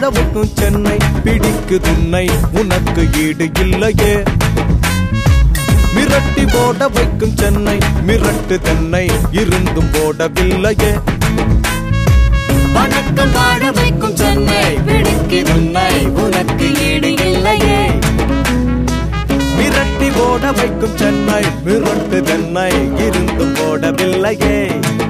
வைக்கும் சென்னை பிடிக்கு துன்னை உனக்கு ஈடு இல்லையே மிரட்டி போட வைக்கும் சென்னை மிரட்டு தென்னை இருந்தும் போடவில்லையே வணக்கம் வாழ வைக்கும் சென்னை பிடிக்குது உன்னை உனக்கு ஈடு இல்லையே மிரட்டி போட வைக்கும் சென்னை மிரட்டு தென்னை இருந்தும் போடவில்லையே